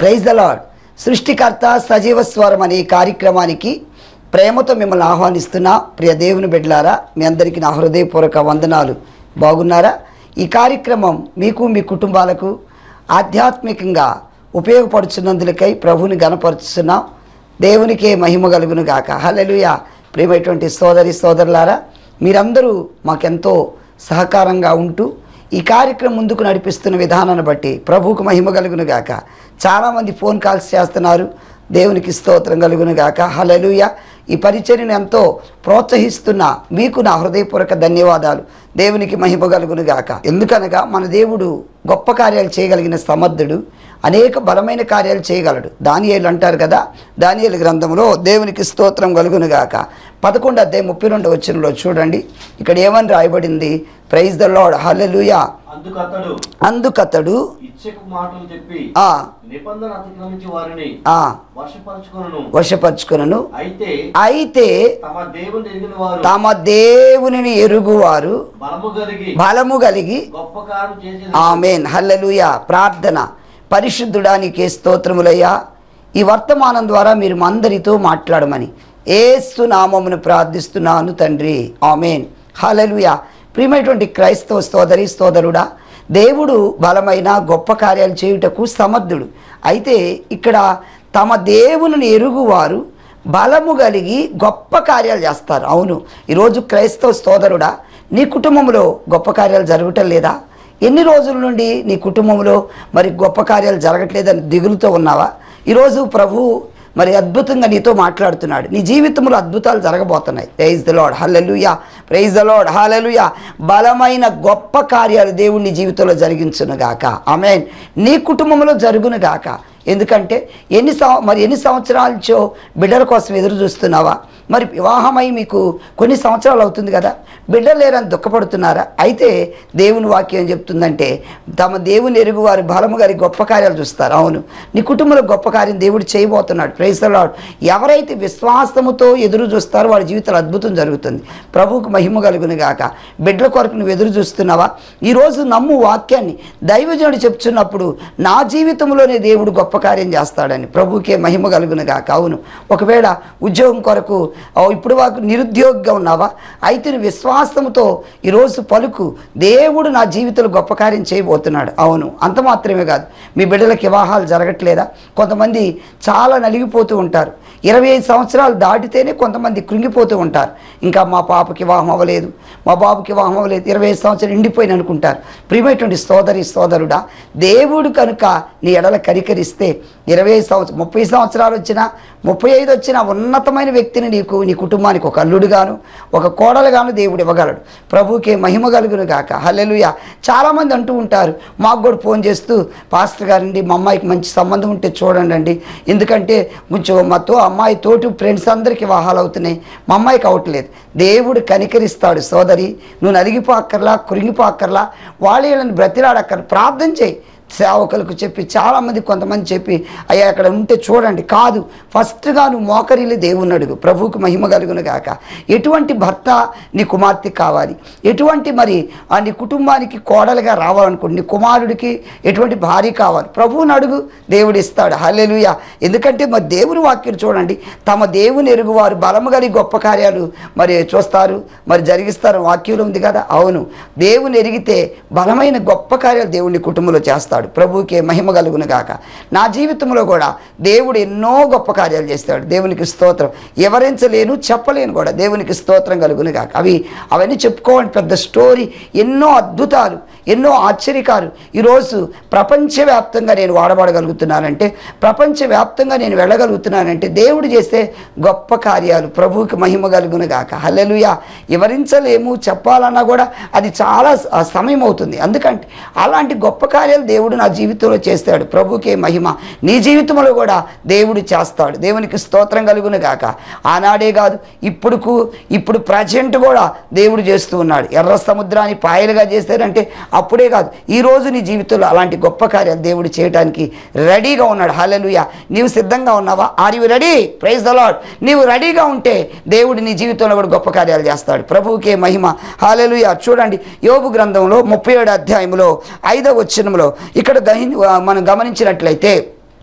Praise the lord సృష్టికర్త సజీవ స్వరం అనే ఈ కార్యక్రమానికి ప్రేమతో మిమ్మల్ని ఆహ్వానిస్తున్నా ప్రియ దేవుని బిడ్డలారా మీ అందరికీ నా హృదయపూర్వక వందనాలు బాగున్నారా ఈ కార్యక్రమం మీకు మీ కుటుంబాలకు ఆధ్యాత్మికంగా ఉపయోగపడుచున్నందులకై ప్రభుని గనపరుచున్నాం దేవునికే మహిమ కలుగును గాక హల్లెలూయ ప్రియమైనటువంటి సోదరి సోదరులారా మీరందరూ మాకెంతో సహకారంగా ఉంటూ ఈ కార్యక్రమం ముందుకు నడిపిస్తున్న విధానాన్ని బట్టి ప్రభువుకు మహిమ కలుగును గాక చాలామంది ఫోన్ కాల్స్ చేస్తున్నారు దేవునికి స్తోత్రం కలుగును గాక హలలుయ ఈ పరిచర్యను ఎంతో ప్రోత్సహిస్తున్న మీకు నా హృదయపూర్వక ధన్యవాదాలు దేవునికి మహిమ కలుగును గాక ఎందుకనగా మన దేవుడు గొప్ప కార్యాలు చేయగలిగిన సమర్థుడు అనేక బలమైన కార్యాలు చేయగలడు దానియేలు అంటారు కదా దానియేలు గ్రంథంలో దేవునికి స్తోత్రం కలుగును గాక పదకొండు అధ్యాయం ముప్పై రెండు వచ్చినలో చూడండి ఇక్కడ ఏమని రాయబడింది ప్రైజ్ ద లార్డ్ హల్లెలూయా అందుకతడు అందుకతడు ఇచ్చకు మాటలు చెప్పి ఆ నిబంధన అతిక్రమించి వారిని ఆ వర్షపరచుకొను వశపరుచుకును అయితే అయితే తమ దేవుని ఎరిగిన వారు తమ దేవునిని ఎరుగువారు బలము కలిగి బలము కలిగి గొప్ప కార్యం చేసి ఆమెన్ హల్లెలూయా ప్రార్థన పరిశుద్ధుడా నీకే స్తోత్రములయ్యా ఈ వర్తమానం ద్వారా మీరు మా అందరితో మాట్లాడమని ఏసు నామమును ప్రార్థిస్తున్నాను తండ్రి ఆమెన్ హల్లెలూయా ప్రియమైనటువంటి క్రైస్తవ సోదరి సోదరుడా దేవుడు బలమైన గొప్ప కార్యాలు చేయుటకు సమర్థుడు అయితే ఇక్కడ తమ దేవుని ఎరుగువారు బలము కలిగి గొప్ప కార్యాలు చేస్తారు అవును ఈరోజు క్రైస్తవ సోదరుడా నీ కుటుంబంలో గొప్ప కార్యాలు జరగటం లేదా ఎన్ని రోజుల నుండి నీ కుటుంబంలో మరి గొప్ప కార్యాలు జరగట్లేదని దిగులుతో ఉన్నావా ఈరోజు ప్రభు మరి అద్భుతంగా నీతో మాట్లాడుతున్నాడు నీ జీవితంలో అద్భుతాలు జరగబోతున్నాయి praise the lord hallelujah praise the lord hallelujah బలమైన గొప్ప కార్యాలు దేవుడు నీ జీవితంలో జరిగించును గాక ఆమెన్ నీ కుటుంబంలో జరుగును గాక ఎందుకంటే ఎన్ని సం మరి ఎన్ని సంవత్సరాలచో బిడ్డల కోసం ఎదురు చూస్తున్నావా మరి వివాహమై మీకు కొన్ని సంవత్సరాలు అవుతుంది కదా బిడ్డలు లేరని దుఃఖపడుతున్నారా అయితే దేవుని వాక్యం ఏం చెప్తుందంటే తమ దేవుని ఎరుగు వారి బలము గారి గొప్ప కార్యాలు చూస్తారు అవును నీ కుటుంబంలో గొప్ప కార్యం దేవుడు చేయబోతున్నాడు ప్రైసలాడు ఎవరైతే విశ్వాసముతో ఎదురు చూస్తారో వాళ్ళ జీవితంలో అద్భుతం జరుగుతుంది ప్రభువుకు మహిమ కలుగును గాక బిడ్డల కొరకు నువ్వు ఎదురు చూస్తున్నావా ఈరోజు నమ్ము వాక్యాన్ని దైవజనుడు చెప్తున్నప్పుడు నా జీవితంలోనే దేవుడు గొప్ప కార్యం చేస్తాడని ప్రభువుకే మహిమ కలుగును గాక అవును ఒకవేళ ఉద్యోగం కొరకు ఓ, ఇప్పుడు వాకు నిరుద్యోగిగా ఉన్నావా అయితే నువ్వు విశ్వాసంతో ఈరోజు పలుకు దేవుడు నా జీవితంలో గొప్ప కార్యం చేయబోతున్నాడు అవును అంత మాత్రమే కాదు మీ బిడ్డలకి వివాహాలు జరగట్లేదా కొంతమంది చాలా నలిగిపోతూ ఉంటారు ఇరవై ఐదు సంవత్సరాలు దాటితేనే కొంతమంది కృంగిపోతూ ఉంటారు ఇంకా మా పాపకి వివాహం అవ్వలేదు మా బాబుకి వివాహం అవ్వలేదు ఇరవై ఐదు సంవత్సరాలు ఎండిపోయిన అనుకుంటారు ప్రియమైనటువంటి సోదరి సోదరుడా దేవుడు కనుక నీ ఎడల కరికరిస్తే ఇరవై ఐదు సంవత్సరం ముప్పై సంవత్సరాలు వచ్చినా ముప్పై ఐదు వచ్చిన ఉన్నతమైన వ్యక్తిని నీకు నీ కుటుంబానికి ఒక అల్లుడుగాను ఒక కోడలుగాను దేవుడు ఇవ్వగలడు ప్రభుకే మహిమ కలుగును గాక హల్లెలూయ చాలామంది అంటూ ఉంటారు మాకు కూడా ఫోన్ చేస్తూ పాస్టర్ గారండి మా అమ్మాయికి మంచి సంబంధం ఉంటే చూడండి అండి ఎందుకంటే కొంచెం మాతో అమ్మాయి తోటి ఫ్రెండ్స్ అందరికీ వివాహాలు అవుతున్నాయి మా అమ్మాయికి అవట్లేదు దేవుడు కనికరిస్తాడు సోదరి నువ్వు నలిగిపోక్కర్లా కురిగిపోక్కర్లా వాళ్ళ వీళ్ళని బ్రతిలాడక్కర్ ప్రార్థన చేయి సేవకులకు చెప్పి చాలామంది కొంతమంది చెప్పి అయ్యా అక్కడ ఉంటే చూడండి కాదు ఫస్ట్గా నువ్వు మోకరిల్లి దేవుని అడుగు ప్రభువుకు మహిమ కలుగును గాక ఎటువంటి భర్త నీ కుమార్తె కావాలి ఎటువంటి మరి ఆ నీ కుటుంబానికి కోడలుగా రావాలనుకోండి నీ కుమారుడికి ఎటువంటి భార్య కావాలి ప్రభువుని అడుగు దేవుడు ఇస్తాడు హల్లెలూయ ఎందుకంటే మరి దేవుని వాక్యం చూడండి తమ దేవుని ఎరుగువారు బలము కలిగి గొప్ప కార్యాలు మరి చూస్తారు మరి జరిగిస్తారు వాక్యంలో ఉంది కదా అవును దేవుని ఎరిగితే బలమైన గొప్ప కార్యాలు దేవుని కుటుంబంలో చేస్తాడు ప్రభువుకే మహిమ కలుగును గాక నా జీవితంలో కూడా దేవుడు ఎన్నో గొప్ప కార్యాలు చేస్తాడు దేవునికి స్తోత్రం వివరించలేను చెప్పలేను కూడా దేవునికి స్తోత్రం కలుగును గాక అవి అవన్నీ చెప్పుకోవాలని పెద్ద స్టోరీ ఎన్నో అద్భుతాలు ఎన్నో ఆశ్చర్యకారు ఈరోజు ప్రపంచవ్యాప్తంగా నేను వాడబడగలుగుతున్నానంటే ప్రపంచవ్యాప్తంగా నేను వెళ్ళగలుగుతున్నానంటే దేవుడు చేసే గొప్ప కార్యాలు ప్రభువుకి మహిమ కలుగును గాక హల్లెలూయ వివరించలేము చెప్పాలన్నా కూడా అది చాలా స- సమయం అవుతుంది ఎందుకంటే అలాంటి గొప్ప కార్యాలు దేవుడు నా జీవితంలో చేస్తాడు ప్రభుకే మహిమ నీ జీవితంలో కూడా దేవుడు చేస్తాడు దేవునికి స్తోత్రం కలుగును గాక ఆనాడే కాదు ఇప్పుడుకు ఇప్పుడు ప్రజెంట్ కూడా దేవుడు చేస్తూ ఉన్నాడు ఎర్ర సముద్రాన్ని పాయలుగా చేశారంటే అప్పుడే కాదు ఈ రోజు నీ జీవితంలో అలాంటి గొప్ప కార్యాలు దేవుడు చేయడానికి రెడీగా ఉన్నాడు హల్లెలూయ నీవు సిద్ధంగా ఉన్నావా are you ready praise the lord నీవు రెడీగా ఉంటే దేవుడు నీ జీవితంలో కూడా గొప్ప కార్యాలు చేస్తాడు ప్రభువుకే మహిమ హాలెలుయ చూడండి యోబు గ్రంథంలో ముప్పై ఏడు అధ్యాయంలో ఐదవ వచనంలో ఇక్కడ గహి మనం గమనించినట్లయితే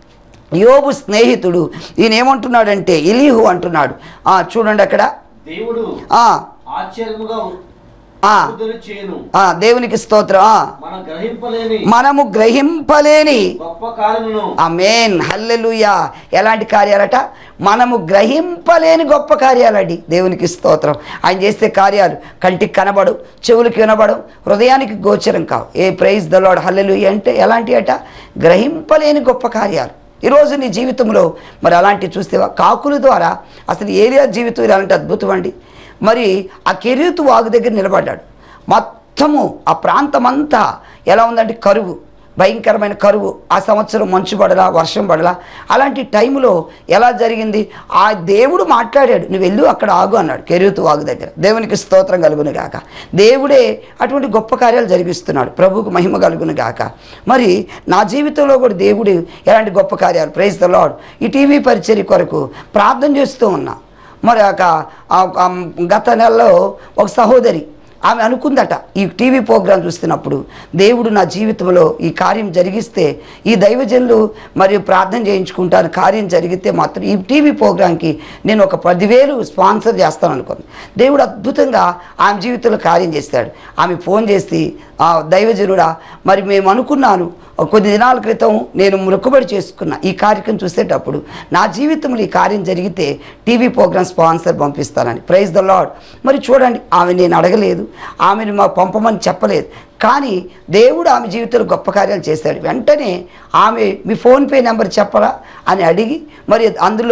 యోబు స్నేహితుడు ఈయన ఏమంటున్నాడంటే ఇలీహు అంటున్నాడు ఆ, చూడండి అక్కడ దేవుడు ఆ, ఆశ్చర్యముగా ఆ, అద్భుతాలు చేయను ఆ, దేవునికి స్తోత్రం ఆ. మనం గ్రహింపలేని మనము గ్రహింపలేని గొప్ప కార్యమును అమేన్ హల్లెలూయా ఎలాంటి కార్యాలట మనము గ్రహింపలేని గొప్ప కార్యాలండి దేవునికి స్తోత్రం ఆయన చేసే కార్యాలు కంటికి కనబడు చెవులకి వినబడు హృదయానికి గోచరం కావు ఏ ప్రైజ్ దలోడ్ హల్లెలూయ అంటే ఎలాంటి అట గ్రహింపలేని గొప్ప కార్యాలు ఈరోజు నీ జీవితంలో మరి అలాంటివి చూస్తేవా కాకుల ద్వారా అసలు ఏరియా జీవితం ఇలాంటి అద్భుతం అండి మరి ఆ కెరీతు వాగు దగ్గర నిలబడ్డాడు మొత్తము ఆ ప్రాంతం అంతా ఎలా ఉందంటే కరువు భయంకరమైన కరువు ఆ సంవత్సరం మంచు పడలా వర్షం పడలా అలాంటి టైంలో ఎలా జరిగింది ఆ దేవుడు మాట్లాడాడు నువ్వు వెళ్ళు అక్కడ ఆగు అన్నాడు కెరీతు వాగు దగ్గర దేవునికి స్తోత్రం కలుగును గాక దేవుడే అటువంటి గొప్ప కార్యాలు జరిగిస్తున్నాడు ప్రభువుకు మహిమ కలుగును గాక మరి నా జీవితంలో కూడా దేవుడు ఎలాంటి గొప్ప కార్యాలు ప్రైజ్ ద లాడ్ ఈ టీవీ పరిచర్య కొరకు ప్రార్థన చేస్తూ ఉన్నా మరి ఒక ఆ- ఆ గత నెలలో ఒక సహోదరి ఆమె అనుకుందట ఈ టీవీ ప్రోగ్రాం చూస్తున్నప్పుడు దేవుడు నా జీవితంలో ఈ కార్యం జరిగిస్తే ఈ దైవజనులు మరియు ప్రార్థన చేయించుకుంటాను కార్యం జరిగితే మాత్రం ఈ టీవీ ప్రోగ్రాంకి నేను ఒక పదివేలు స్పాన్సర్ చేస్తాను అనుకుంది దేవుడు అద్భుతంగా ఆమె జీవితంలో కార్యం చేస్తాడు ఆమె ఫోన్ చేసి "ఆ, దైవజనుడా మరి మేము అనుకున్నాను కొద్ది దినాల క్రితం నేను మొక్కుబడి చేసుకున్న ఈ కార్యక్రమం చూసేటప్పుడు నా జీవితంలో ఈ కార్యం జరిగితే టీవీ ప్రోగ్రామ్ స్పాన్సర్ పంపిస్తానని ప్రైజ్ ద లాడ్ మరి చూడండి ఆమె నేను అడగలేదు ఆమెను మా పంపమని చెప్పలేదు కానీ దేవుడు ఆమె జీవితంలో గొప్ప కార్యాలు చేశాడు వెంటనే ఆమె మీ ఫోన్పే నెంబర్ చెప్పరా అని అడిగి మరి అందులో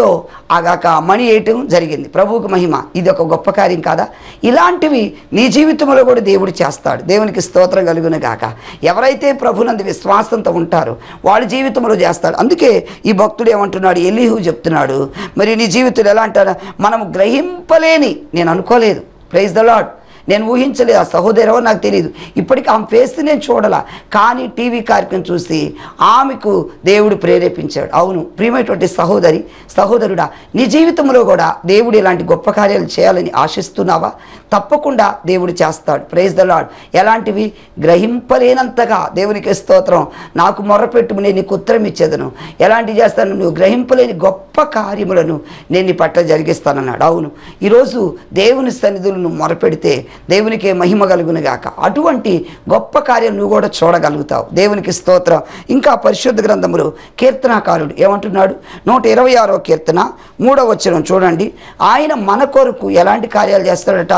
ఆ మనీ వేయటం జరిగింది ప్రభువుకు మహిమ ఇది ఒక గొప్ప కార్యం కాదా ఇలాంటివి నీ జీవితంలో కూడా దేవుడు చేస్తాడు దేవునికి స్తోత్రం కలుగును గాక ఎవరైతే ప్రభునందు విశ్వాసంతో ఉంటారో వాళ్ళ జీవితంలో చేస్తాడు అందుకే ఈ భక్తుడు ఏమంటున్నాడు ఎలీహు చెప్తున్నాడు మరి నీ జీవితంలో ఎలా అంటారు మనం గ్రహింపలేని నేను అనుకోలేదు ప్రైజ్ ద లాడ్ నేను ఊహించలేదు ఆ సహోదరి ఎవరో నాకు తెలియదు ఇప్పటికీ ఆమె ఫేస్ నేను చూడాల కానీ టీవీ కార్యక్రమం చూసి ఆమెకు దేవుడు ప్రేరేపించాడు అవును ప్రియమైనటువంటి సహోదరి సహోదరుడా నీ జీవితంలో కూడా దేవుడు ఇలాంటి గొప్ప కార్యాలు చేయాలని ఆశిస్తున్నావా తప్పకుండా దేవుడు చేస్తాడు ప్రైజ్ ద లాడ్ ఎలాంటివి గ్రహింపలేనంతగా దేవునికి స్తోత్రం నాకు మొరపెట్టు నేను నీకు ఉత్తరం ఇచ్చేదను ఎలాంటి చేస్తాను నువ్వు గ్రహింపలేని గొప్ప కార్యములను నేను నీ పట్ల జరిగిస్తానన్నాడు అవును ఈరోజు దేవుని సన్నిధులు నువ్వు మొరపెడితే దేవునికి మహిమ కలుగును గాక అటువంటి గొప్ప కార్యం నువ్వు కూడా చూడగలుగుతావు దేవునికి స్తోత్రం ఇంకా పరిశుద్ధ గ్రంథములు కీర్తనాకారుడు ఏమంటున్నాడు నూట ఇరవై ఆరో కీర్తన మూడవ వచనం చూడండి ఆయన మన కొరకు ఎలాంటి కార్యాలు చేస్తాడట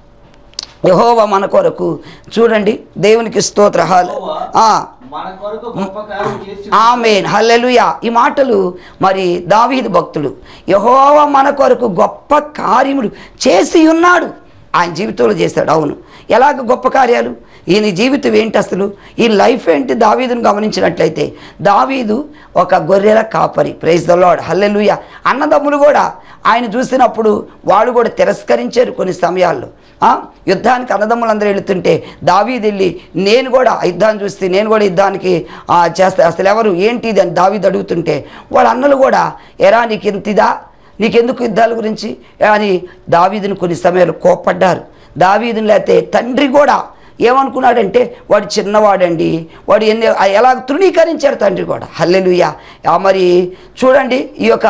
యహోవ మన కొరకు చూడండి దేవునికి స్తోత్ర హాల్- ఆ మన కొరకు గొప్ప కార్యం చేసి ఆమెన్ హల్లెలూయా ఈ మాటలు మరి దావీదు భక్తుడు యహోవ మన కొరకు గొప్ప కార్యములు చేసి ఉన్నాడు ఆయన జీవితంలో చేశాడు అవును ఎలాగ గొప్ప కార్యాలు ఈయన జీవితం ఏంటి అసలు ఈ లైఫ్ ఏంటి దావీదును గమనించినట్లయితే దావీదు ఒక గొర్రెల కాపరి ప్రైజ్ ద లాడ్ హల్లెలూయా అన్నదమ్ములు కూడా ఆయన చూసినప్పుడు వాళ్ళు కూడా తిరస్కరించారు కొన్ని సమయాల్లో ఆ, యుద్ధానికి అన్నదమ్ములందరూ వెళుతుంటే దావీదు వెళ్ళి నేను కూడా ఆ యుద్ధాన్ని చూస్తే నేను కూడా యుద్ధానికి ఆ, చేస్తా అసలు ఎవరు ఏంటి ఇది అని దావీదు అడుగుతుంటే వాళ్ళ అన్నలు కూడా ఎరా నీకు ఇంత ఇదా నీకెందుకు యుద్ధాల గురించి అని దావీదుని కొన్ని సమయాలు కోప్పడ్డారు దావీదుని లేకపోతే తండ్రి కూడా ఏమనుకున్నాడంటే వాడు చిన్నవాడండి వాడు ఎన్ని ఎలా తృణీకరించారు తండ్రి కూడా హల్లెలూయా ఆ మరి చూడండి ఈ యొక్క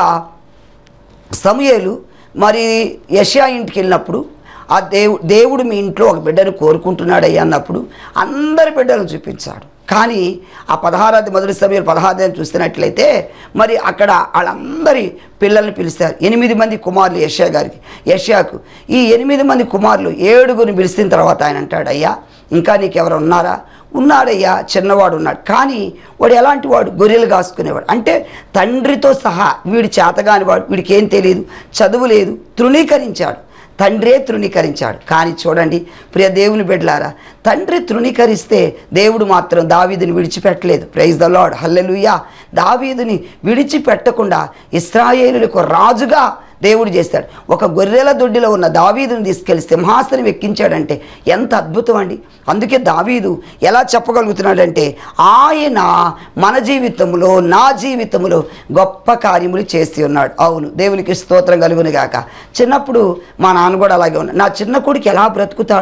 సమూయేలు మరి యషయా ఇంటికి వెళ్ళినప్పుడు ఆ దేవు దేవుడు మీ ఇంట్లో ఒక బిడ్డను కోరుకుంటున్నాడయ్యా అన్నప్పుడు అందరి బిడ్డలను చూపించాడు కానీ ఆ పదహారాది మొదటి సమయంలో పదహారాది చూస్తున్నట్లయితే మరి అక్కడ వాళ్ళందరి పిల్లల్ని పిలిచారు ఎనిమిది మంది కుమారులు యష్యా గారికి యష్యాకు ఈ ఎనిమిది మంది కుమారులు ఏడుగురిని పిలిచిన తర్వాత ఆయన అంటాడు అయ్యా ఇంకా నీకెవరు ఉన్నారా ఉన్నాడయ్యా చిన్నవాడు ఉన్నాడు కానీ వాడు ఎలాంటి వాడు గొర్రెలు కాసుకునేవాడు అంటే తండ్రితో సహా వీడు చేతగాని వాడు వీడికి ఏం తెలియదు చదువు లేదు తృణీకరించాడు తండ్రే తృణీకరించాడు కానీ చూడండి ప్రియ దేవుని బిడ్డలారా తండ్రి తృణీకరిస్తే దేవుడు మాత్రం దావీదుని విడిచిపెట్టలేదు ప్రైజ్ ద లాడ్ హల్లెలూయా దావీదుని విడిచిపెట్టకుండా ఇస్రాయేలులకు రాజుగా దేవుడు చేస్తాడు ఒక గొర్రెల దొడ్డిలో ఉన్న దావీదుని తీసుకెళ్లి సింహాసనం ఎక్కించాడంటే ఎంత అద్భుతం అండి అందుకే దావీదు ఎలా చెప్పగలుగుతున్నాడంటే ఆయన మన జీవితంలో నా జీవితంలో గొప్ప కార్యములు చేసి ఉన్నాడు అవును దేవునికి స్తోత్రం కలుగును గాక చిన్నప్పుడు మా నాన్న కూడా అలాగే ఉన్నాడు నా చిన్న కొడుకు ఎలా బ్రతుకుతాడో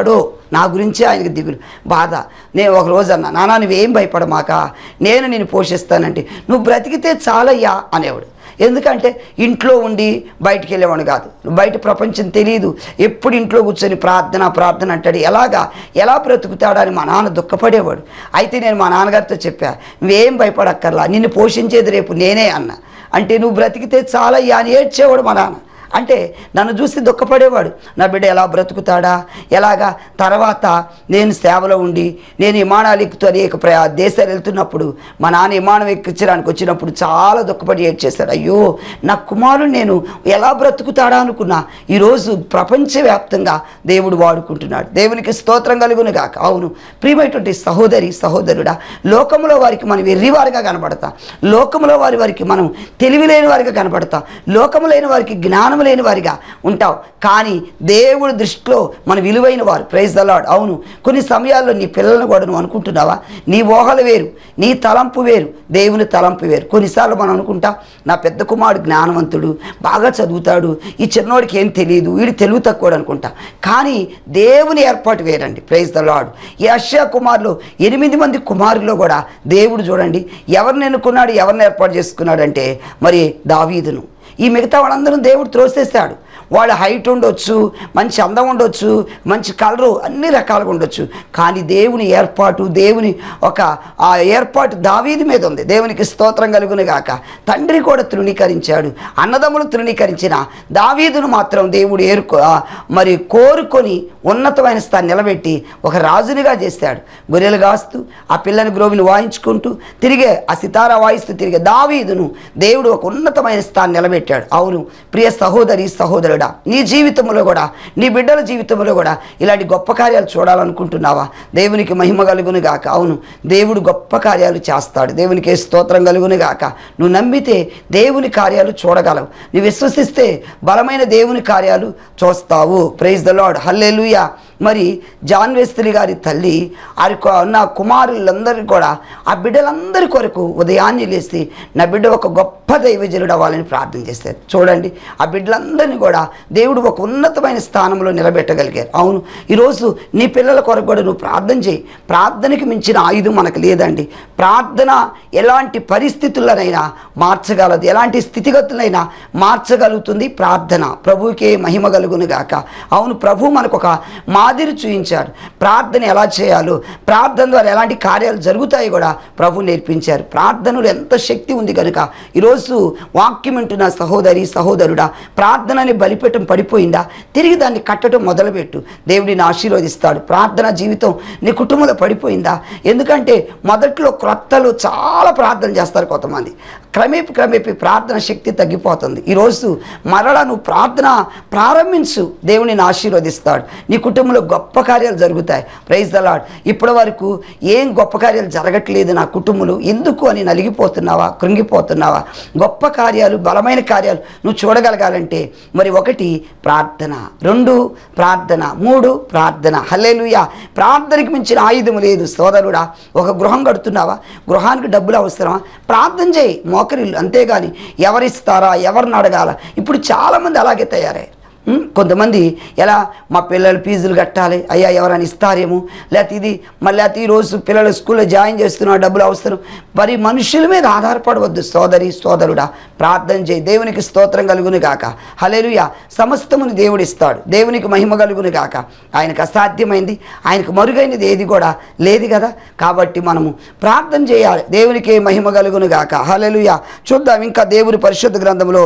నా గురించే ఆయనకి దిగులు బాధ నేను ఒక రోజు అన్నా నాన్న నువ్వేం భయపడమాక నేను నేను పోషిస్తానంటే నువ్వు బ్రతికితే చాలయ్యా అనేవాడు ఎందుకంటే ఇంట్లో ఉండి బయటికి వెళ్ళేవాడు కాదు బయట ప్రపంచం తెలియదు ఎప్పుడు ఇంట్లో కూర్చొని ప్రార్థన ప్రార్థన అంటాడు ఎలాగా ఎలా బ్రతుకుతాడని మా నాన్న దుఃఖపడేవాడు అయితే నేను మా నాన్నగారితో చెప్పా నువ్వేం భయపడక్కర్లా నిన్ను పోషించేది రేపు నేనే అన్న అంటే నువ్వు బ్రతికితే చాలయ్యా అని ఏడ్చేవాడు మా నాన్న అంటే నన్ను చూసి దుఃఖపడేవాడు నా బిడ్డ ఎలా బ్రతుకుతాడా ఎలాగా తర్వాత నేను సేవలో ఉండి నేను విమానాలు ఎక్కుతూ అనేక ప్రయా దేశాలు వెళ్తున్నప్పుడు మా నాన్న విమానం ఎక్కించడానికి వచ్చినప్పుడు చాలా దుఃఖపడి ఏడ్చేశాడు అయ్యో నా కుమారుడు నేను ఎలా బ్రతుకుతాడా అనుకున్నా ఈరోజు ప్రపంచవ్యాప్తంగా దేవుడు వాడుకుంటున్నాడు దేవునికి స్తోత్రం కలుగును గాక అవును ప్రియమైనటువంటి సహోదరి సహోదరుడా లోకంలో వారికి మనం వెర్రివారిగా కనబడతాం లోకంలో వారి వారికి మనం తెలివి లేని వారిగా కనబడతాం లోకము లేని వారికి జ్ఞానం లేని వారిగా ఉంటాం కానీ దేవుడి దృష్టిలో మన విలువైన వారు ప్రైజ్ దలాడ్ అవును కొన్ని సమయాల్లో నీ పిల్లలను కూడా నువ్వు అనుకుంటున్నావా నీ ఊహలు వేరు నీ తలంపు వేరు దేవుని తలంపు వేరు కొన్నిసార్లు మనం అనుకుంటా నా పెద్ద కుమారుడు జ్ఞానవంతుడు బాగా చదువుతాడు ఈ చిన్నోడికి ఏం తెలియదు వీడు తెలుగు తక్కువ అనుకుంటా కానీ దేవుని ఏర్పాటు వేరండి ప్రైజ్ ద లాడ్ ఈ అశ్యా కుమారులు ఎనిమిది మంది కుమారుల్లో కూడా దేవుడు చూడండి ఎవరిని ఎన్నుకున్నాడు ఎవరిని ఏర్పాటు చేసుకున్నాడంటే మరి దావీదును ఈ మిగతా వాళ్ళందరూ దేవుడు త్రోసేశాడు వాళ్ళ హైట్ ఉండొచ్చు మంచి అందం ఉండొచ్చు మంచి కలరు అన్ని రకాలుగా ఉండొచ్చు కానీ దేవుని ఏర్పాటు దేవుని ఒక ఆ ఏర్పాటు దావీది మీద ఉంది దేవునికి స్తోత్రం కలుగును గాక తండ్రి కూడా తృణీకరించాడు అన్నదమ్ములు తృణీకరించిన దావీదును మాత్రం దేవుడు ఏరుకో ఆ, మరి కోరుకొని ఉన్నతమైన స్థాన్ని నిలబెట్టి ఒక రాజునిగా చేశాడు గొర్రెలు కాస్తూ ఆ పిల్లని గ్రోవిని వాయించుకుంటూ తిరిగే ఆ సితారా వాయిస్తూ తిరిగే దావీదును దేవుడు ఒక ఉన్నతమైన స్థాన్ని నిలబెట్టాడు అవును ప్రియ సహోదరి సహోదరుడా నీ జీవితంలో కూడా నీ బిడ్డల జీవితంలో కూడా ఇలాంటి గొప్ప కార్యాలు చూడాలనుకుంటున్నావా దేవునికి మహిమ కలుగును గాక అవును దేవుడు గొప్ప కార్యాలు చేస్తాడు దేవునికి స్తోత్రం కలుగును గాక నువ్వు నమ్మితే దేవుని కార్యాలు చూడగలవు నువ్వు విశ్వసిస్తే బలమైన దేవుని కార్యాలు చూస్తావు ప్రైజ్ ద లాడ్ హల్లెలూయా మరి జాన్ వెస్తిలి గారి తల్లి వారి కొ- ఉన్న కుమారులందరికీ కూడా ఆ బిడ్డలందరి కొరకు ఉదయాన్నే లేచి నా బిడ్డ ఒక గొప్ప దైవజనుడు అవ్వాలని ప్రార్థన చేశారు చూడండి ఆ బిడ్డలందరినీ కూడా దేవుడు ఒక ఉన్నతమైన స్థానంలో నిలబెట్టగలిగారు అవును ఈరోజు నీ పిల్లల కొరకు కూడా నువ్వు ప్రార్థన చేయి ప్రార్థనకి మించిన ఆయుధం మనకు లేదండి ప్రార్థన ఎలాంటి పరిస్థితులనైనా మార్చగలదు ఎలాంటి స్థితిగతులైనా మార్చగలుగుతుంది ప్రార్థన ప్రభువుకే మహిమ కలుగును గాక అవును ప్రభు మనకు ఒక మాదిరి చూపించారు ప్రార్థన ఎలా చేయాలో ప్రార్థన ద్వారా ఎలాంటి కార్యాలు జరుగుతాయి కూడా ప్రభు నేర్పించారు ప్రార్థనలో ఎంత శక్తి ఉంది కనుక ఈరోజు వాక్యం వింటున్న సహోదరి సహోదరుడా ప్రార్థనని బలిపెట్టం పడిపోయిందా తిరిగి దాన్ని కట్టడం మొదలుపెట్టు దేవుడిని ఆశీర్వదిస్తాడు ప్రార్థన జీవితం నీ కుటుంబంలో పడిపోయిందా ఎందుకంటే మొదట్లో క్రొత్తలు చాలా ప్రార్థన చేస్తారు కొంతమంది క్రమేపీ క్రమేపీ ప్రార్థన శక్తి తగ్గిపోతుంది ఈరోజు మరలా నువ్వు ప్రార్థన ప్రారంభించు దేవుడిని ఆశీర్వదిస్తాడు నీ కుటుంబంలో గొప్ప కార్యాలు జరుగుతాయి ప్రైజ్ దలాడ్ ఇప్పటి వరకు ఏం గొప్ప కార్యాలు జరగట్లేదు నా కుటుంబంలో ఎందుకు అని నలిగిపోతున్నావా కృంగిపోతున్నావా గొప్ప కార్యాలు బలమైన కార్యాలు నువ్వు చూడగలగాలంటే మరి ఒకటి ప్రార్థన రెండు ప్రార్థన మూడు ప్రార్థన హల్లెలూయా ప్రార్థనకి మించిన ఆయుధం లేదు సోదరుడా ఒక గృహం కడుతున్నావా గృహానికి డబ్బులు అవసరమా ప్రార్థన చేయి మోకరిల్లు అంతేగాని ఎవరిస్తారా ఎవరిని అడగాల ఇప్పుడు చాలామంది అలాగే తయారయ్యారు ఉం? కొంతమంది ఎలా మా పిల్లలు ఫీజులు కట్టాలి అయ్యా ఎవరైనా ఇస్తారేమో లేకపోతే ఇది మళ్ళీ లేకపోతే ఈరోజు పిల్లలు స్కూల్లో జాయిన్ చేస్తున్నా డబ్బులు అవసరం మరి మనుషుల మీద ఆధారపడవద్దు సోదరి సోదరుడా ప్రార్థన చేయి దేవునికి స్తోత్రం కలుగును గాక హలేలుయ సమస్తముని దేవుడు ఇస్తాడు దేవునికి మహిమ కలుగును గాక ఆయనకు అసాధ్యమైంది ఆయనకు మరుగైనది ఏది కూడా లేదు కదా కాబట్టి మనము ప్రార్థన చేయాలి దేవునికి మహిమ కలుగును గాక హలేలుయ చూద్దాం ఇంకా దేవుని పరిశుద్ధ గ్రంథంలో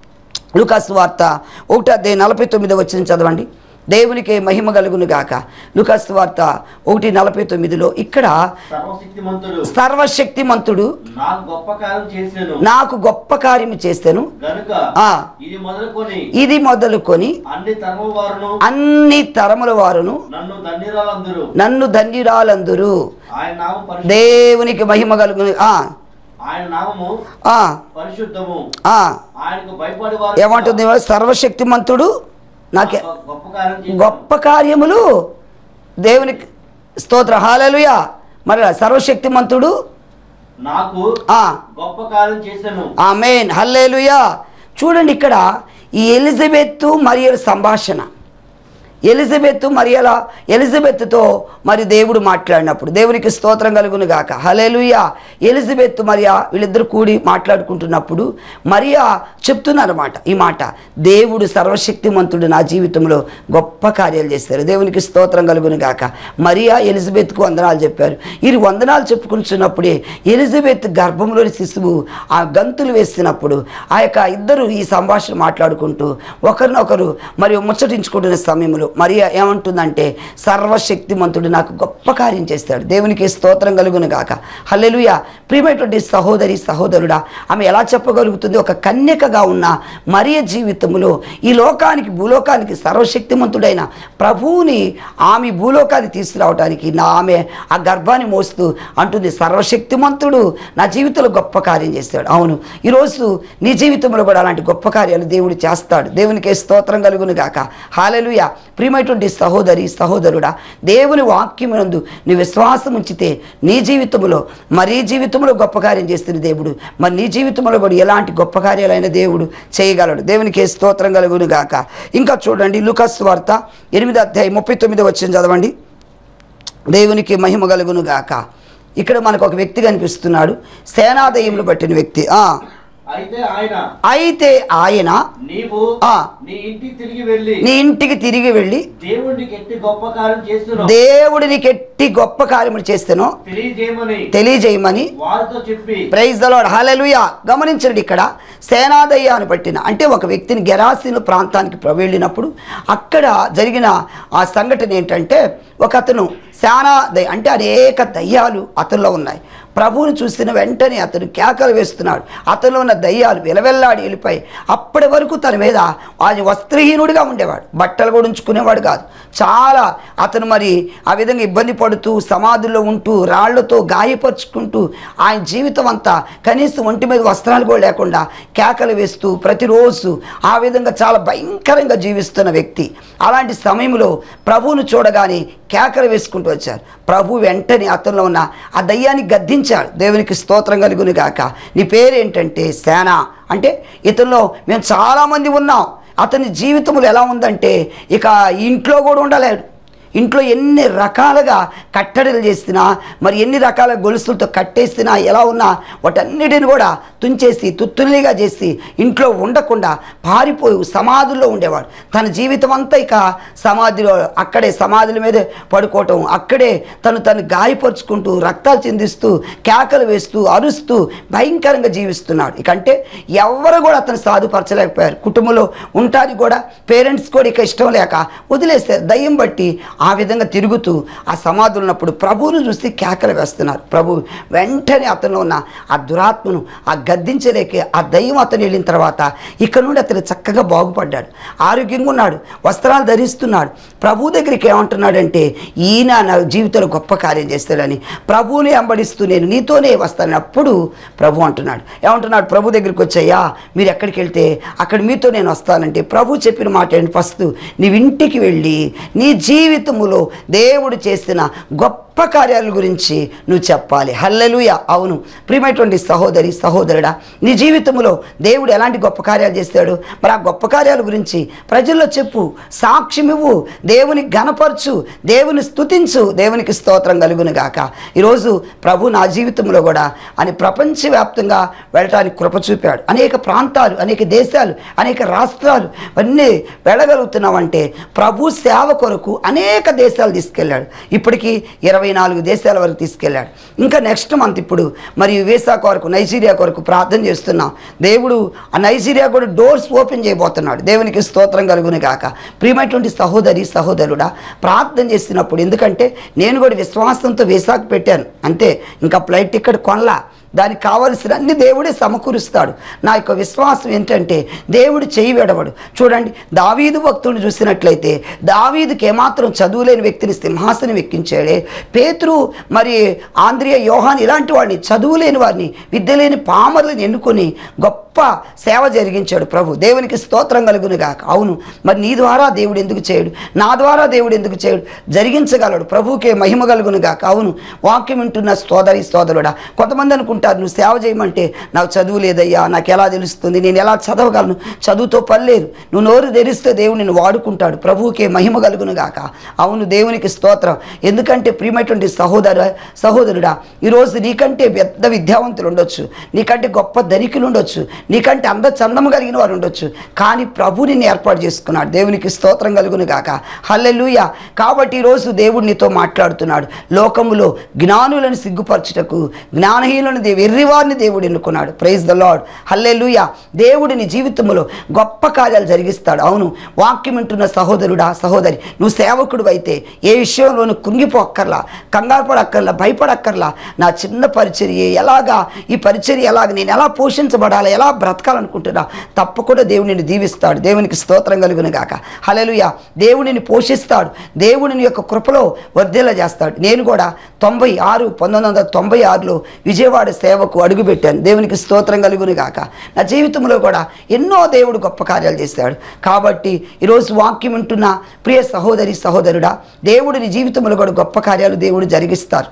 లుకాసు వార్త ఒకటో అధ్యాయం నలభై తొమ్మిది వచ్చిన చదవండి దేవునికి మహిమ కలుగును గాక లుకాసు వార్త ఒకటి నలభై తొమ్మిదిలో ఇక్కడ సర్వశక్తిమంతుడు సర్వశక్తిమంతుడు నాకు గొప్ప కార్యం చేసాను నాకు గొప్ప కార్యము చేస్తాను గనుక ఆ. ఇది మొదలుకొని ఇది మొదలుకొని అన్ని తరము వారును అన్ని తరముల వారును నన్ను దండిరాలందరూ నన్ను ధన్యురాలందురు ఆయన నామం పరిశుద్ధ దేవునికి మహిమ కలుగును ఆ, ఆయన నామము ఆ, పరిశుద్ధము ఆ. ఆయనకు భయపడి వారు ఏమంటుంది సర్వశక్తిమంతుడు నాకే గొప్ప కార్యం చేశాను. గొప్ప కార్యములు దేవునికి స్తోత్ర హాలలుయ మరి సర్వశక్తిమంతుడు నాకు ఆ గొప్ప కార్యం చేశాను ఆమెన్ హల్లేలుయా చూడండి ఇక్కడ ఈ ఎలిజబెత్ మరియల సంభాషణ ఎలిజబెత్ మరియల ఎలిజబెత్తో మరి దేవుడు మాట్లాడినప్పుడు దేవునికి స్తోత్రం కలుగును గాక హలేలుయా ఎలిజబెత్ మరియా వీళ్ళిద్దరు కూడి మాట్లాడుకుంటున్నప్పుడు మరియా చెప్తున్నారన్నమాట ఈ మాట దేవుడు సర్వశక్తిమంతుడు నా జీవితంలో గొప్ప కార్యాలు చేస్తారు దేవునికి స్తోత్రం కలుగును గాక మరియా ఎలిజబెత్కు వందనాలు చెప్పారు వీరు వందనాలు చెప్పుకుంటున్నప్పుడే ఎలిజబెత్ గర్భంలోని శిశువు ఆ గంతులు వేస్తున్నప్పుడు ఆ యొక్క ఇద్దరు ఈ సంభాషణ మాట్లాడుకుంటూ ఒకరినొకరు మరి ముచ్చటించుకుంటున్న సమయంలో మరియా ఏమంటుందంటే సర్వశక్తిమంతుడు నాకు గొప్ప కార్యం చేస్తాడు దేవునికి స్తోత్రం కలుగును గాక హల్లెలూయా ప్రియమైనటువంటి సహోదరి సహోదరుడా ఆమె ఎలా చెప్పగలుగుతుంది ఒక కన్యకగా ఉన్న మరియ జీవితంలో ఈ లోకానికి భూలోకానికి సర్వశక్తిమంతుడైన ప్రభువుని ఆమె భూలోకానికి తీసుకురావడానికి నా ఆమె ఆ గర్భాన్ని మోస్తూ అంటుంది సర్వశక్తిమంతుడు నా జీవితంలో గొప్ప కార్యం చేస్తాడు అవును ఈరోజు నీ జీవితంలో కూడా అలాంటి గొప్ప కార్యాలు దేవుడు చేస్తాడు దేవునికి స్తోత్రం కలుగును గాక హాలెలుయ ప్రియమైనటువంటి సహోదరి సహోదరుడా దేవుని వాక్యమునందు నీ విశ్వాసం ఉంచితే నీ జీవితంలో మరీ జీవితంలో గొప్ప కార్యం చేస్తున్న దేవుడు మరి నీ జీవితంలో కూడా ఎలాంటి గొప్ప కార్యాలైన దేవుడు చేయగలడు దేవునికి స్తోత్రం కలుగును గాక ఇంకా చూడండి లుకస్ వార్త ఎనిమిది అధ్యాయం ముప్పై తొమ్మిది వచ్చిన చదవండి దేవునికి మహిమ కలుగును గాక ఇక్కడ మనకు ఒక వ్యక్తి కనిపిస్తున్నాడు సేనాదయములు పట్టిన వ్యక్తి ఆ అయితే ఆయన అయితే ఆయన నీవు ఆ. నీ ఇంటికి తిరిగి వెళ్ళి నీ ఇంటికి తిరిగి వెళ్ళి దేవుడికి ఎట్టి గొప్ప కార్యం చేస్తున్నావు దేవుడిని కెట్టి గొప్ప కార్యములు చేస్తాను తెలియజేయమని తెలియజేయమని వారితో చెప్పి ప్రైజ్ దలాడ్ హాలెలుయా గమనించండి ఇక్కడ సేనాదయ్యాన్ని పట్టిన అంటే ఒక వ్యక్తిని గెరాసీను ప్రాంతానికి ప్ర- వెళ్ళినప్పుడు అక్కడ జరిగిన ఆ సంఘటన ఏంటంటే ఒక అతను సేనాదయ్య అంటే అనేక దయ్యాలు అతనిలో ఉన్నాయి ప్రభువుని చూసిన వెంటనే అతను కేకలు వేస్తున్నాడు అతనిలో ఉన్న దయ్యాలు విలవెల్లాడి వెళ్ళిపోయి అప్పటి వరకు తన మీద ఆయన వస్త్రహీనుడిగా ఉండేవాడు బట్టలు కూడా ఉంచుకునేవాడు కాదు చాలా అతను మరి ఆ విధంగా ఇబ్బంది పడుతూ సమాధుల్లో ఉంటూ రాళ్లతో గాయపరుచుకుంటూ ఆయన జీవితం అంతా కనీసం ఒంటి మీద వస్త్రాలు కూడా లేకుండా కేకలు వేస్తూ ప్రతిరోజు ఆ విధంగా చాలా భయంకరంగా జీవిస్తున్న వ్యక్తి అలాంటి సమయంలో ప్రభువును చూడగానే కేకలు వేసుకుంటూ వచ్చారు ప్రభు వెంటనే అతనిలో ఉన్న ఆ దయ్యాన్ని గద్దించాడు దేవునికి స్తోత్రం కలుగును గాక నీ పేరేంటంటే సేన అంటే ఇతనిలో మేము చాలామంది ఉన్నాం అతని జీవితంలో ఎలా ఉందంటే ఇక ఇంట్లో కూడా ఉండలేడు ఇంట్లో ఎన్ని రకాలుగా కట్టడలు చేసినా మరి ఎన్ని రకాల గొలుసులతో కట్టేసినా ఎలా ఉన్నా వాటన్నిటిని కూడా తుంచేసి తుత్తులిగా చేసి ఇంట్లో ఉండకుండా పారిపోయి సమాధుల్లో ఉండేవాడు తన జీవితం అంతా ఇక సమాధిలో అక్కడే సమాధుల మీదే పడుకోవటం అక్కడే తను తను గాయపరుచుకుంటూ రక్తాలు చిందిస్తూ కేకలు వేస్తూ అరుస్తూ భయంకరంగా జీవిస్తున్నాడు ఇక అంటే ఎవరు కూడా అతను సాధుపరచలేకపోయారు కుటుంబంలో ఉంటానికి కూడా పేరెంట్స్ కూడా ఇక ఇష్టం లేక వదిలేస్తారు దయ్యం బట్టి ఆ విధంగా తిరుగుతూ ఆ సమాధులు ఉన్నప్పుడు ప్రభువును చూసి కేకలు వేస్తున్నారు ప్రభు వెంటనే అతనిలో ఉన్న ఆ దురాత్మను ఆ గద్దించలేక ఆ దయ్యం అతను వెళ్ళిన తర్వాత ఇక్కడ నుండి అతను చక్కగా బాగుపడ్డాడు ఆరోగ్యంగా ఉన్నాడు వస్త్రాలు ధరిస్తున్నాడు ప్రభు దగ్గరికి ఏమంటున్నాడంటే ఈయన నా జీవితంలో గొప్ప కార్యం చేస్తాడని ప్రభువుని వెంబడిస్తూ నేను నీతోనే వస్తాను అప్పుడు ప్రభు అంటున్నాడు ఏమంటున్నాడు ప్రభు దగ్గరికి వచ్చాయా మీరు ఎక్కడికి వెళ్తే అక్కడ మీతో నేను వస్తానంటే ప్రభు చెప్పిన మాట ఏంటి ఫస్ట్ నీవు ఇంటికి వెళ్ళి నీ జీవితములో దేవుడు చేసిన గొప్ప కార్యాల గురించి నువ్వు చెప్పాలి హల్లెలూయ అవును ప్రియమైనటువంటి సహోదరి సహోదరుడా నీ జీవితంలో దేవుడు ఎలాంటి గొప్ప కార్యాలు చేస్తాడు మరి ఆ గొప్ప కార్యాల గురించి ప్రజల్లో చెప్పు సాక్ష్యం ఇవ్వు దేవుని గణపరచు దేవుని స్తుతించు దేవునికి స్తోత్రం కలుగును గాక ఈరోజు ప్రభు నా జీవితంలో కూడా అని ప్రపంచవ్యాప్తంగా వెళ్ళటానికి కృప చూపాడు అనేక ప్రాంతాలు అనేక దేశాలు అనేక రాష్ట్రాలు అన్నీ వెళ్ళగలుగుతున్నామంటే ప్రభు సేవ కొరకు అనేక దేశాలు తీసుకెళ్ళాడు ఇప్పటికీ ఇరవై నాలుగు దేశాల వరకు తీసుకెళ్ళాడు ఇంకా నెక్స్ట్ మంత్ ఇప్పుడు మరి వీసా కొరకు నైజీరియా కొరకు ప్రార్థన చేస్తున్నాం దేవుడు ఆ నైజీరియా కూడా డోర్స్ ఓపెన్ చేయబోతున్నాడు దేవునికి స్తోత్రం కలుగును గాక ప్రియమైనటువంటి సహోదరి సహోదరుడా ప్రార్థన చేసినప్పుడు ఎందుకంటే నేను కూడా విశ్వాసంతో వీసాకు పెట్టాను అంతే ఇంకా ఫ్లైట్ టికెట్ కొనలా దానికి కావలసిన అన్ని దేవుడే సమకూరుస్తాడు నా యొక్క విశ్వాసం ఏంటంటే దేవుడు చేయి విడవడు చూడండి దావీదు భక్తుడిని చూసినట్లయితే దావీదుకి ఏమాత్రం చదువులేని వ్యక్తిని సింహాసనం ఎక్కించాడే పేతురు మరి ఆంధ్రియ యోహాన్ ఇలాంటి వాడిని చదువులేని వారిని విద్య లేని పామరులను ఎన్నుకొని గొప్ప సేవ జరిగించాడు ప్రభు దేవునికి స్తోత్రం కలుగును గాక అవును మరి నీ ద్వారా దేవుడు ఎందుకు చేయడు నా ద్వారా దేవుడు ఎందుకు చేయడు జరిగించగలడు ప్రభువుకే మహిమ కలుగును గాక అవును వాక్యం వింటున్న సోదరి సోదరుడా కొంతమంది అనుకుంటారు నువ్వు సేవ చేయమంటే నాకు చదువు లేదయ్యా నాకు ఎలా తెలుస్తుంది నేను ఎలా చదవగలను చదువుతో పని లేదు నువ్వు నోరు తెరిస్తే దేవుడు నిన్ను వాడుకుంటాడు ప్రభువుకే మహిమ కలుగును గాక అవును దేవునికి స్తోత్రం ఎందుకంటే ప్రియమైనటువంటి సహోదర సహోదరుడా ఈరోజు నీకంటే పెద్ద విద్యావంతులు ఉండొచ్చు నీకంటే గొప్ప ధనికులు ఉండొచ్చు నీకంటే అంద చందము కలిగిన వారు ఉండొచ్చు కానీ ప్రభు నిన్ను ఏర్పాటు చేసుకున్నాడు దేవునికి స్తోత్రం కలుగును గాక హల్లెలూయా కాబట్టి ఈరోజు దేవుడు నీతో మాట్లాడుతున్నాడు లోకములో జ్ఞానులను సిగ్గుపరచుటకు జ్ఞానహీనులను దేవు ఎర్రివారిని దేవుడు ఎన్నుకున్నాడు ప్రైజ్ ద లాడ్ హల్లెలూయా దేవుడు నీ జీవితంలో గొప్ప కార్యాలు జరిగిస్తాడు అవును వాక్యం వింటున్న సహోదరుడా సహోదరి నువ్వు సేవకుడు అయితే ఏ విషయంలోనూ కుంగిపోక్కర్లా కంగారు పడక్కర్లా భయపడక్కర్లా నా చిన్న పరిచర్య ఎలాగా ఈ పరిచర్య ఎలాగ నేను ఎలా పోషించబడాలి ఎలా బ్రతకాలనుకుంటున్నా తప్పకుండా దేవుడు నిన్ను దీవిస్తాడు దేవునికి స్తోత్రం కలుగును గాక హల్లెలూయా దేవుడిని పోషిస్తాడు దేవుడిని యొక్క కృపలో వర్ధేలా చేస్తాడు నేను కూడా తొంభై ఆరు పంతొమ్మిది వందల తొంభై ఆరులో విజయవాడ సేవకు అడుగుపెట్టాను దేవునికి స్తోత్రం కలుగును గాక నా జీవితంలో కూడా ఎన్నో దేవుడు గొప్ప కార్యాలు చేశాడు కాబట్టి ఈరోజు వాక్యం వింటున్న ప్రియ సహోదరి సహోదరుడా దేవుడిని జీవితంలో కూడా గొప్ప కార్యాలు దేవుడు జరిగిస్తారు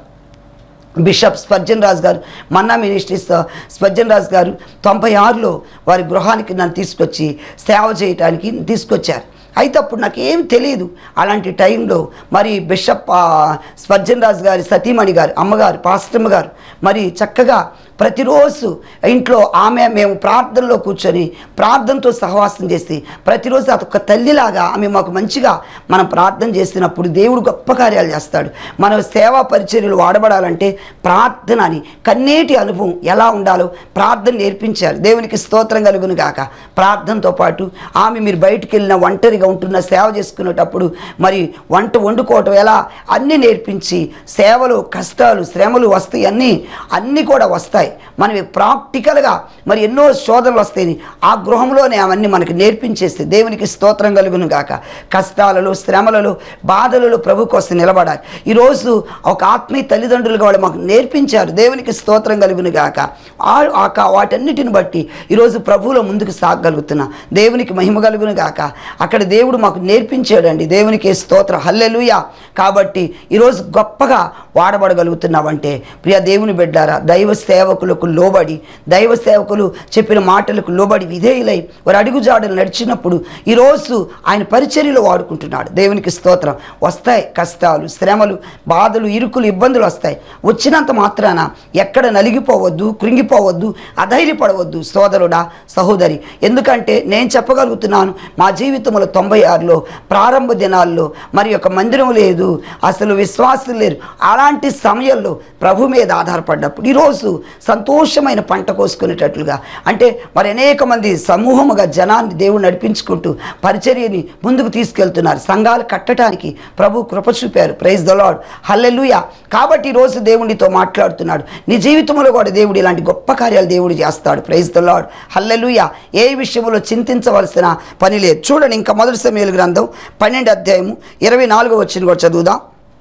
బిషప్ స్పర్జన్ రాజు గారు మన్నా మినిస్ట్రీస్ స్పర్జన్ రాజు గారు తొంభై ఆరులో వారి గృహానికి నన్ను తీసుకొచ్చి సేవ చేయటానికి తీసుకొచ్చారు అయితే అప్పుడు నాకు ఏం తెలియదు అలాంటి టైంలో మరి బిషప్ ఆ, స్పర్జన్ రాజు గారి సతీమణి గారు అమ్మగారు పాస్టమ్మ గారు మరి చక్కగా ప్రతిరోజు ఇంట్లో ఆమె మేము ప్రార్థనలో కూర్చొని ప్రార్థనతో సహవాసం చేసి ప్రతిరోజు అదొక తల్లిలాగా ఆమె మాకు మంచిగా మనం ప్రార్థన చేసినప్పుడు దేవుడు గొప్ప కార్యాలు చేస్తాడు మన సేవా పరిచర్యలు వాడబడాలంటే ప్రార్థన అని కన్నీటి అనుభవం ఎలా ఉండాలో ప్రార్థన నేర్పించారు దేవునికి స్తోత్రం కలుగును గాక ప్రార్థనతో పాటు ఆమె మీరు బయటికి వెళ్ళిన ఒంటరిగా ఉంటున్న సేవ చేసుకునేటప్పుడు మరి వంట వండుకోవటం ఎలా అన్నీ నేర్పించి సేవలు కష్టాలు శ్రమలు వస్తాయి అన్నీ అన్నీ కూడా వస్తాయి మనం ప్రాక్టికల్గా మరి ఎన్నో శోధనలు వస్తాయి ఆ గృహంలోనే అవన్నీ మనకి నేర్పించేస్తే దేవునికి స్తోత్రం కలుగును గాక కష్టాలలో శ్రమలలో బాధలలో ప్రభు కోసం నిలబడాలి ఈరోజు ఒక ఆత్మీయ తల్లిదండ్రులుగా వాళ్ళు మాకు నేర్పించారు దేవునికి స్తోత్రం కలుగును గాక ఆ- ఆ కా- వాటన్నిటిని బట్టి ఈరోజు ప్రభువులో ముందుకు సాగగలుగుతున్నా దేవునికి మహిమ కలుగును గాక అక్కడ దేవుడు మాకు నేర్పించాడండి దేవునికి స్తోత్రం హల్లెలూయా కాబట్టి ఈరోజు గొప్పగా వాడబడగలుగుతున్నావంటే ప్రియ దేవుని బిడ్డారా దైవ సేవకులకు లోబడి దైవ సేవకులు చెప్పిన మాటలకు లోబడి విధేయులై వారు అడుగుజాడలు నడిచినప్పుడు ఈరోజు ఆయన పరిచర్యలో వాడుకుంటున్నాడు దేవునికి స్తోత్రం వస్తాయి కష్టాలు శ్రమలు బాధలు ఇరుకులు ఇబ్బందులు వస్తాయి వచ్చినంత మాత్రాన ఎక్కడ నలిగిపోవద్దు కృంగిపోవద్దు అధైర్యపడవద్దు సోదరుడా సహోదరి ఎందుకంటే నేను చెప్పగలుగుతున్నాను మా జీవితంలో తొంభై ఆరులో ప్రారంభ దినాల్లో మరి ఒక మందిరం లేదు అసలు విశ్వాసం లేరు అలాంటి సమయంలో ప్రభు మీద ఆధారపడ్డప్పుడు ఈరోజు సంతోషమైన పంట కోసుకునేటట్లుగా అంటే మరి అనేక మంది సమూహముగా జనాన్ని దేవుడు నడిపించుకుంటూ పరిచర్యని ముందుకు తీసుకెళ్తున్నారు సంఘాలు కట్టడానికి ప్రభు కృప చూపారు ప్రైజ్ ద లాడ్ హల్లెలూయా కాబట్టి ఈరోజు దేవుడితో మాట్లాడుతున్నాడు నీ జీవితంలో కూడా దేవుడు ఇలాంటి గొప్ప కార్యాలు దేవుడు చేస్తాడు ప్రైజ్ ద లాడ్ హల్లెలూయా ఏ విషయంలో చింతించవలసిన పని లేదు చూడండి ఇంకా మొదటి సమయాల గ్రంథం పన్నెండు అధ్యాయము ఇరవై నాలుగో వచ్చిన కూడా చదువుదాం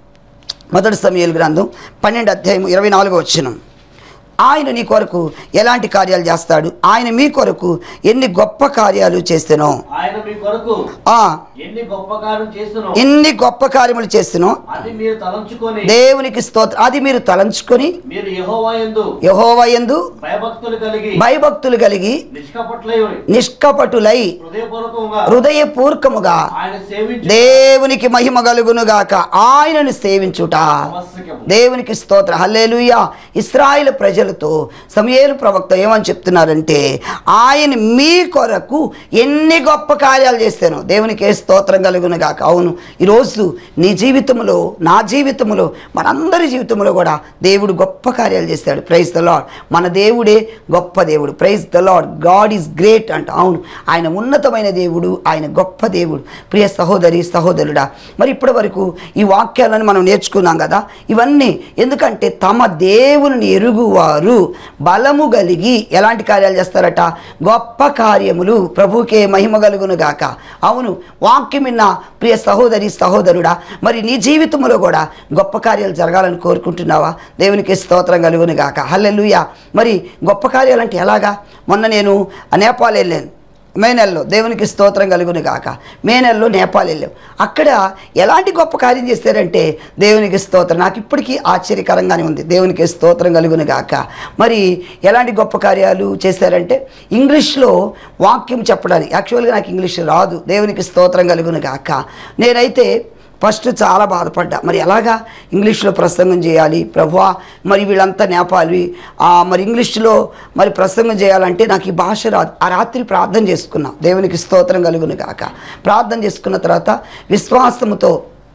మొదటి సమయాల గ్రంథం పన్నెండు అధ్యాయం ఇరవై నాలుగో వచ్చిన ఆయన నీ కొరకు ఎలాంటి కార్యాలు చేస్తాడు ఆయన మీ కొరకు ఎన్ని గొప్ప కార్యాలు చేస్తానో ఆయన మీ కొరకు ఆ ఎన్ని గొప్ప కార్యం చేస్తునో ఎన్ని గొప్ప కార్యములు చేస్తానో అది మీరు తలంచుకొని దేవునికి స్తోత్రం అది మీరు తలంచుకొని మీరు యెహోవా యందు యహోవయందు భయభక్తులు కలిగి భయభక్తులు కలిగి నిష్కపట్లై నిష్కపటులై హృదయపూర్వకంగా హృదయపూర్వకముగా ఆయన సేవించు దేవునికి మహిమ కలుగునుగాక ఆయనను సేవించుట ఆవశ్యకము దేవునికి స్తోత్ర హల్లేలుయా ఇస్రాయేల్ ప్రజలతో సమయేలు ప్రవక్త ఏమని చెప్తున్నారంటే ఆయన మీ కొరకు ఎన్ని గొప్ప కార్యాలు చేస్తాను దేవునికి ఏ స్తోత్రం కలుగును గాక అవును ఈరోజు నీ జీవితంలో నా జీవితంలో మనందరి జీవితంలో కూడా దేవుడు గొప్ప కార్యాలు చేస్తాడు ప్రైజ్ ద లాడ్ మన దేవుడే గొప్ప దేవుడు praise the lord God is great అంట అవును ఆయన ఉన్నతమైన దేవుడు ఆయన గొప్ప దేవుడు ప్రియ సహోదరి సహోదరుడా మరి ఇప్పటి వరకు ఈ వాక్యాలను మనం నేర్చుకున్నాం కదా ఇవన్నీ ఎందుకంటే తమ దేవుని ఎరుగువారు చేయువారు బలము కలిగి ఎలాంటి కార్యాలు చేస్తారట గొప్ప కార్యములు ప్రభుకే మహిమ కలుగును గాక అవును వాక్యం విన్న ప్రియ సహోదరి సహోదరుడా మరి నీ జీవితంలో కూడా గొప్ప కార్యాలు జరగాలని కోరుకుంటున్నావా దేవునికి స్తోత్రం కలుగును గాక హల్లెలూయా మరి గొప్ప కార్యాలు అంటే ఎలాగా మొన్న నేను నేపాల్ వెళ్ళాను మే నెలలో దేవునికి స్తోత్రం కలుగును గాక మే నెలలో నేపాల్ వెళ్ళాం అక్కడ ఎలాంటి గొప్ప కార్యం చేశారంటే దేవునికి స్తోత్రం నాకు ఇప్పటికీ ఆశ్చర్యకరంగానే ఉంది దేవునికి స్తోత్రం కలుగును గాక మరి ఎలాంటి గొప్ప కార్యాలు చేశారంటే ఇంగ్లీష్లో వాక్యం చెప్పడానికి యాక్చువల్గా నాకు ఇంగ్లీష్ రాదు దేవునికి స్తోత్రం కలుగును గాక నేనైతే ఫస్ట్ చాలా బాధపడ్డా మరి ఎలాగా ఇంగ్లీష్లో ప్రసంగం చేయాలి ప్రభువా మరి వీళ్ళంతా నేపాలి ఆ, మరి ఇంగ్లీష్లో మరి ప్రసంగం చేయాలంటే నాకు ఈ భాష రాదు ఆ రాత్రి ప్రార్థన చేసుకున్నా దేవునికి స్తోత్రం కలుగును గాక ప్రార్థన చేసుకున్న తర్వాత విశ్వాసముతో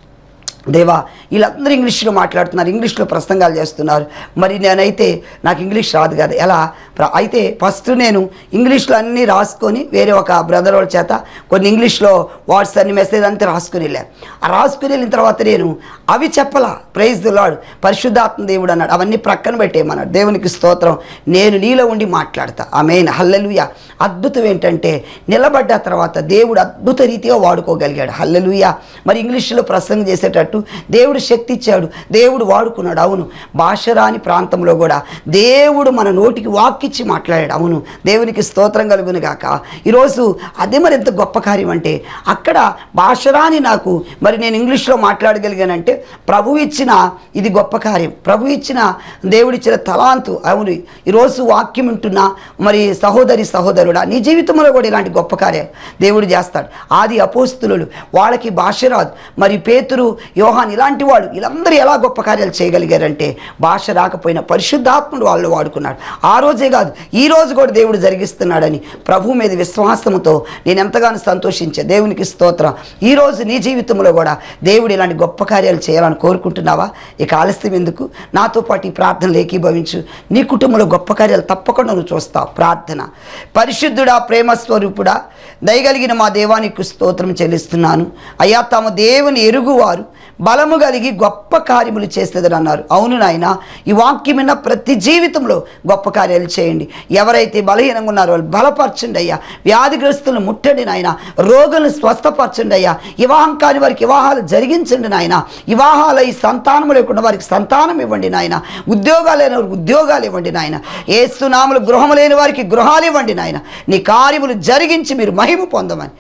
దేవా వీళ్ళందరూ ఇంగ్లీష్లో మాట్లాడుతున్నారు ఇంగ్లీష్లో ప్రసంగాలు చేస్తున్నారు మరి నేనైతే నాకు ఇంగ్లీష్ రాదు కదా ఎలా ప్ర- అయితే ఫస్ట్ నేను ఇంగ్లీష్లో అన్నీ రాసుకొని వేరే ఒక బ్రదర్ వాళ్ళ చేత కొన్ని ఇంగ్లీష్లో వాట్స్ అన్ని మెసేజ్ అంతా రాసుకుని వెళ్ళాను ఆ రాసుకుని వెళ్ళిన తర్వాత నేను అవి చెప్పలా ప్రైజ్ ది లాడ్ పరిశుద్ధాత్మ దేవుడు అన్నాడు అవన్నీ ప్రక్కన పెట్టేయమన్నాడు దేవునికి స్తోత్రం నేను నీలో ఉండి మాట్లాడతా ఆమెన్ హల్లెలూయ అద్భుతం ఏంటంటే నిలబడ్డ తర్వాత దేవుడు అద్భుత రీతిగా వాడుకోగలిగాడు హల్లెలూయ మరి ఇంగ్లీష్లో ప్రసంగం చేసేటట్టు దేవుడు శక్తి ఇచ్చాడు దేవుడు వాడుకున్నాడు అవును భాష రాని ప్రాంతంలో కూడా దేవుడు మన నోటికి వాక్కిచ్చి మాట్లాడాడు అవును దేవునికి స్తోత్రం కలుగును గాక ఈరోజు అదే మరి ఎంత గొప్ప కార్యం అంటే అక్కడ భాష రాని నాకు మరి నేను ఇంగ్లీష్లో మాట్లాడగలిగానంటే ప్రభు ఇచ్చిన ఇది గొప్ప కార్యం ప్రభు ఇచ్చిన దేవుడిచ్చిన తలాంతు అవును ఈరోజు వాక్యం వింటున్న మరి సహోదరి సహోదరుడా నీ జీవితంలో కూడా ఇలాంటి గొప్ప కార్యాలు దేవుడు చేస్తాడు ఆది అపోస్తులు వాళ్ళకి భాష రాదు మరి పేతురు యోహాన్ ఇలాంటి వాళ్ళు వీళ్ళందరూ ఎలా గొప్ప కార్యాలు చేయగలిగారంటే భాష రాకపోయినా పరిశుద్ధాత్ముడు వాళ్ళు వాడుకున్నాడు ఆ రోజే కాదు ఈ రోజు కూడా దేవుడు జరిగిస్తున్నాడని ప్రభు మీద విశ్వాసంతో నేను ఎంతగానో సంతోషించే దేవునికి స్తోత్రం ఈ రోజు నీ జీవితంలో కూడా దేవుడు ఇలాంటి గొప్ప కార్యాలు చేయాలని కోరుకుంటున్నావా ఇక ఆలస్యం ఎందుకు నాతో పాటు ఈ ప్రార్థనలు ఏకీభవించు నీ కుటుంబంలో గొప్ప కార్యాలు తప్పకుండా నువ్వు చూస్తావు ప్రార్థన పరిశుద్ధుడా ప్రేమ స్వరూపుడా దయగలిగిన మా దేవానికి స్తోత్రం చెల్లిస్తున్నాను అయ్యా తమ దేవుని ఎరుగువారు బలము కలిగి గొప్ప కార్యములు చేసేదని అన్నారు అవును నాయన ఈ వాక్యం విన్న ప్రతి జీవితంలో గొప్ప కార్యాలు చేయండి ఎవరైతే బలహీనంగా ఉన్నారో వాళ్ళు బలపరచండి అయ్యా వ్యాధిగ్రస్తులను ముట్టండి నాయన రోగులను స్వస్థపరచండి అయ్యా వివాహం కాని వారికి వివాహాలు జరిగించండి నాయన వివాహాలు ఈ సంతానము లేకుండా వారికి సంతానం ఇవ్వండి నాయన ఉద్యోగాలు లేని వారికి ఉద్యోగాలు ఇవ్వండి నాయన ఏసునాములు గృహం లేని వారికి గృహాలు ఇవ్వండి నాయన నీ కార్యములు జరిగించి మీరు మహిమ పొందమని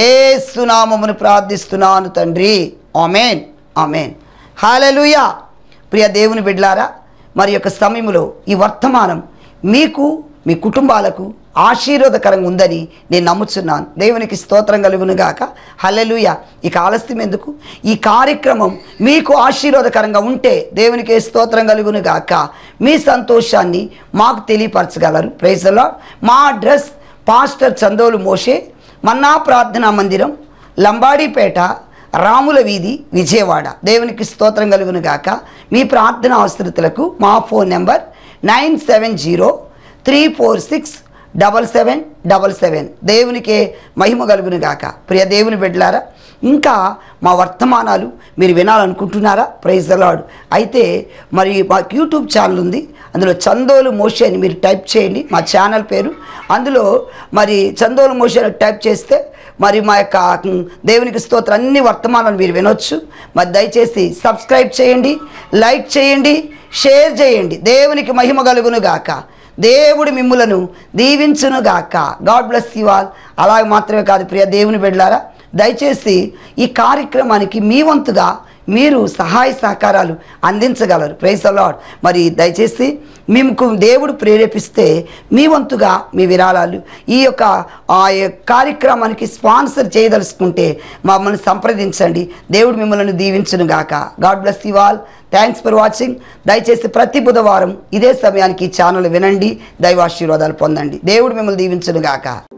ఏసునామమును ప్రార్థిస్తున్నాను తండ్రి ఆమెన్ ఆమెన్ హాలలుయా ప్రియ దేవుని బిడ్లారా మరి యొక్క సమయంలో ఈ వర్తమానం మీకు మీ కుటుంబాలకు ఆశీర్వాదకరంగా ఉందని నేను నమ్ముచున్నాను దేవునికి స్తోత్రం కలుగును గాక హల్లెలూయ ఇక ఆలస్యం ఎందుకు ఈ కార్యక్రమం మీకు ఆశీర్వాదకరంగా ఉంటే దేవునికి స్తోత్రం కలుగును గాక మీ సంతోషాన్ని మాకు తెలియపరచగలరు ప్రైజ్లో మా అడ్రస్ పాస్టర్ చందోలు మోషే మన్నా ప్రార్థనా మందిరం లంబాడీపేట రాముల వీధి విజయవాడ దేవునికి స్తోత్రం కలుగును గాక మీ ప్రార్థన అవసరతలకు మా phone number nine seven zero three four six double seven double seven దేవునికే మహిమ కలుగును గాక ప్రియ దేవుని బిడ్డలారా ఇంకా మా వర్తమానాలు మీరు వినాలనుకుంటున్నారా ప్రైజ్ అలాడ్ అయితే మరి మాకు యూట్యూబ్ ఛానల్ ఉంది అందులో చందోలు మోషి అని మీరు టైప్ చేయండి మా ఛానల్ పేరు అందులో మరి చందోలు మోషి అని టైప్ చేస్తే మరి మా యొక్క ఉమ్, దేవునికి స్తోత్రం అన్ని వర్తమానాలు మీరు వినొచ్చు మరి దయచేసి సబ్స్క్రైబ్ చేయండి లైక్ చేయండి షేర్ చేయండి దేవునికి మహిమ కలుగును గాక దేవుడు మిమ్ములను దీవించును గాక గాడ్ బ్లెస్ యు ఆల్ అలాగే మాత్రమే కాదు ప్రియ దేవుని బిడ్డలారా దయచేసి ఈ కార్యక్రమానికి మీ వంతుగా మీరు సహాయ సహకారాలు అందించగలరు ప్రైజ్ లాడ్ మరి దయచేసి మీకు దేవుడు ప్రేరేపిస్తే మీ వంతుగా మీ విరాళాలు ఈ యొక్క ఆ యొక్క కార్యక్రమానికి స్పాన్సర్ చేయదలుచుకుంటే మమ్మల్ని సంప్రదించండి దేవుడు మిమ్మల్ని దీవించును గాక God bless you all thanks for watching దయచేసి ప్రతి బుధవారం ఇదే సమయానికి ఈ ఛానల్ వినండి దైవాశీర్వాదాలు పొందండి దేవుడు మిమ్మల్ని దీవించును గాక